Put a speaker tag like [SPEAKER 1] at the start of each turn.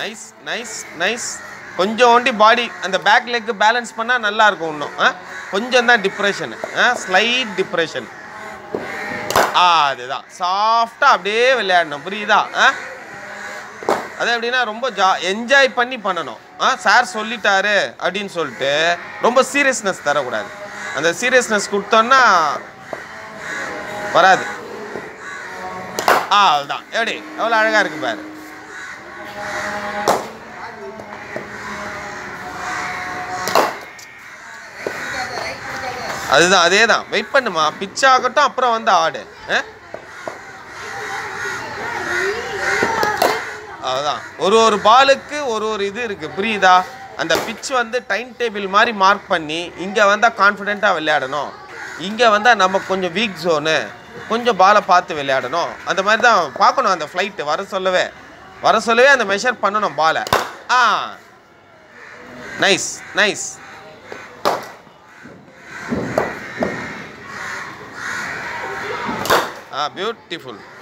[SPEAKER 1] Nice nice nice கொஞ்சம் ஒண்டி பாடி அந்த பேக் லெக் பேலன்ஸ் பண்ணால் நல்லா இருக்கும் இன்னும் ஆ கொஞ்சம் தான் டிப்ரெஷன் ஆ ஸ்லைட் டிப்ரெஷன் ஆ அதுதான் சாஃப்டாக அப்படியே விளையாடணும் புரியுதா ஆ அது எப்படின்னா ரொம்ப ஜா என்ஜாய் பண்ணி பண்ணணும் ஆ சார் சொல்லிட்டாரு அப்படின்னு சொல்லிட்டு ரொம்ப சீரியஸ்னஸ் தரக்கூடாது அந்த சீரியஸ்னஸ் கொடுத்தோன்னா வராது ஆ அதுதான் எப்படி எவ்வளோ அழகாக இருக்கு பாரு அதுதான் அதே தான் வெயிட் பண்ணுமா பிச் ஆகட்டும் அப்புறம் வந்து ஆடு ஆ? அதுதான் ஒரு ஒரு பாலுக்கு ஒரு ஒரு இது இருக்கு புரியுதா அந்த பிச் வந்து டைம் டேபிள் மாதிரி மார்க் பண்ணி இங்கே வந்தால் கான்ஃபிடென்ட்டாக விளையாடணும் இங்கே வந்தால் நம்ம கொஞ்சம் வீக் ஜோனு கொஞ்சம் பாலை பார்த்து விளையாடணும் அந்த மாதிரி தான் பார்க்கணும் அந்த ஃப்ளைட்டு வர சொல்லவே வர சொல்லவே அந்த மெஷர் பண்ணணும் பாலை ஆ நைஸ் நைஸ் ஆ பியூட்டிஃபுல்